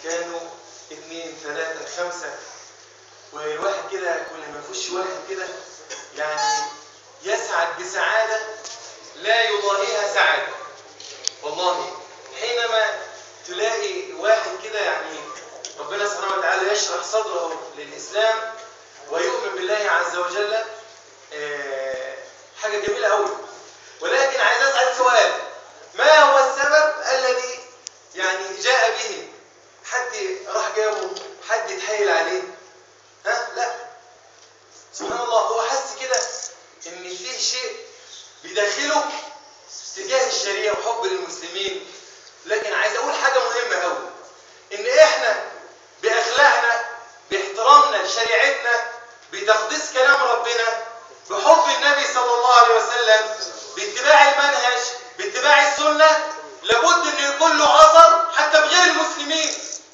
كانوا اثنين ثلاثة خمسة والواحد كده كل ما يخش واحد كده يعني يسعد بسعادة لا يضاهيها سعادة والله حينما تلاقي واحد كده يعني ربنا سبحانه وتعالى يشرح صدره للإسلام ويؤمن بالله عز وجل آه، حاجة جميلة قوي ولكن عايز أسأل سؤال ما هو السبب الذي يعني جاء به حد راح جابه حد يتحايل عليه ها لا سبحان الله هو حس كده ان فيه شيء بيدخله تجاه الشريعه وحب للمسلمين لكن عايز اقول حاجه مهمه قوي ان احنا باخلاقنا باحترامنا لشريعتنا بتقديس كلام ربنا بحب النبي صلى الله عليه وسلم باتباع المنهج باتباع السنه لابد ان يكون له اثر حتى بغير المسلمين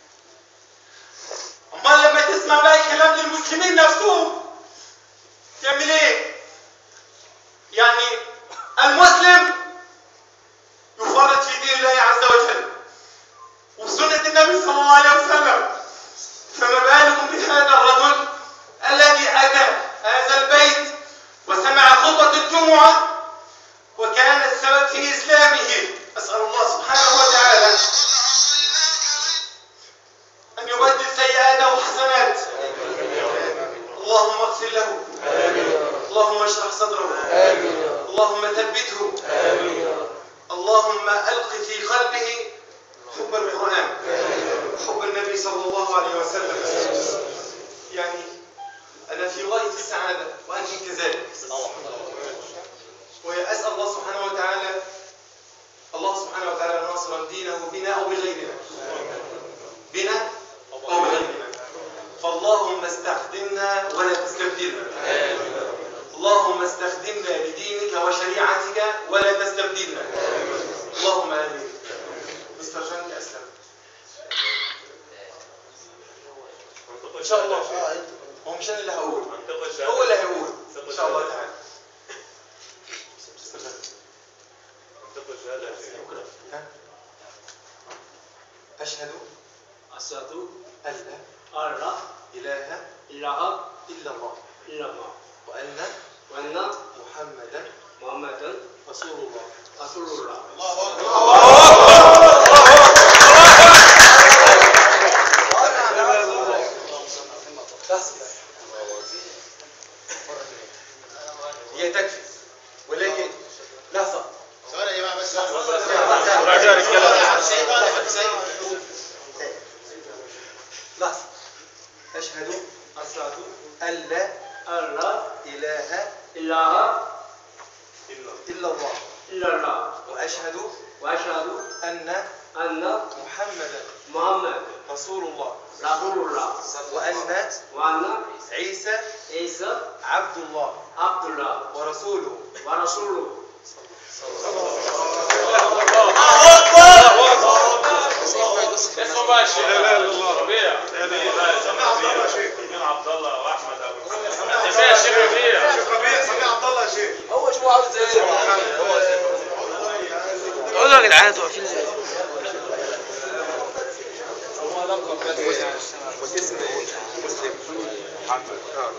امال لما تسمع بقى الكلام للمسلمين نفسهم تعمل ايه يعني المسلم يفرط في دين الله عز وجل وسنة النبي صلى الله عليه وسلم فما بالكم بهذا الرجل الذي أتى هذا البيت وسمع خطبة الجمعة وكان السبب في إسلامه أسأل الله سبحانه وتعالى أن يبدل سيئاته حسنات اللهم اغفر له اللهم اشرح صدره اللهم ثبته اللهم ألق في قلبه حب القرآن حب النبي صلى الله عليه وسلم يعني أنا في غاية السعادة وأنت كذلك وأسأل الله سبحانه وتعالى الله سبحانه وتعالى ناصرا دينه بنا أو بغيرنا بنا أو بغيرنا فاللهم استخدمنا ولا تستبدلنا اللهم استخدمنا لدينك وشريعتك ولا تستبدلنا اللهم امين مستر جانك اسلم ان شاء الله هو مش انا اللي هقول هو اللي هيقول ان شاء الله تعالى مستر جانك. ها؟ اشهد أشهد ان لا أن لا اله إله الا الله إلا الله وان وأن محمدا محمدا رسول الله رسول الله لحظة هي تكفي ولكن لحظة ثواني يا جماعه بس راجع الكلام. لحظة أشهد أشهد أن لا أن لا إله إله إلا الله إلا الله وأشهد وأشهد أن أن محمدا محمد رسول الله رسول الله وأن وأن عيسى عيسى عبد الله عبد الله ورسوله ورسوله اسمه بقى الشيخ لا لا الله ربيع سمع عبد الله شيخ من عبد الله واحمد ابو انت فيها الشيخ ربيع شيخ ربيع سمي عبد الله يا شيخ هو شو عاوز ايه؟ قولوا يا جدعان انتوا واقفين ازاي؟ والاسم مسلم محمد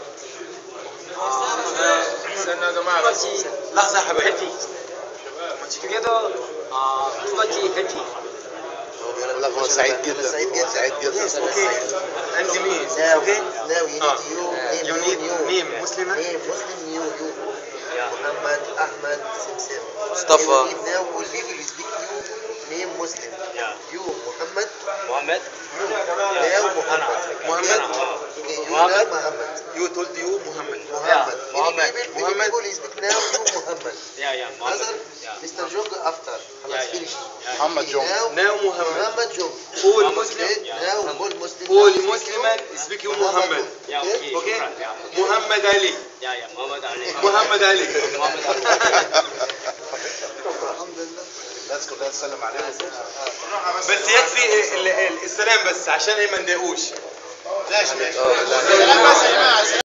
استنى يا جماعة بس لحظة يا حبايبي كده اه دلوقتي هدي لا هو سعيد جدا سعيد جدا سعيد جدا أنت مين؟ Now, now you need Ah. you name You you, need you. name Muslim? Name Muslim you you. Muhammad Ahmad Simsim. Mustafa. You need now will people speak you name Muslim. You Muhammad. محمد You now Muhammad. Muhammad? Okay, you Muhammad. now Muhammad. You told you Muhammad Muhammad. Muhammad. Many people, Muhammad. many people speak now you Muhammad. يا يا محمد Other Yeah. Mr. Jong after. خلاص yeah. finish. Muhammad Okay, Now Now Muhammad Muhammad Jong. All Muhammad. Muslim Okay, Yeah. now all Muslim. All now speak Musliman you speak you Muhammad يا اوكي Okay? شكرا يا محمد علي يا يا محمد علي محمد علي محمد علي الحمد لله. الناس كلها تسلم عليهم بس يكفي ال- ال- السلام بس عشان هي ما نضايقوش ماشي ماشي.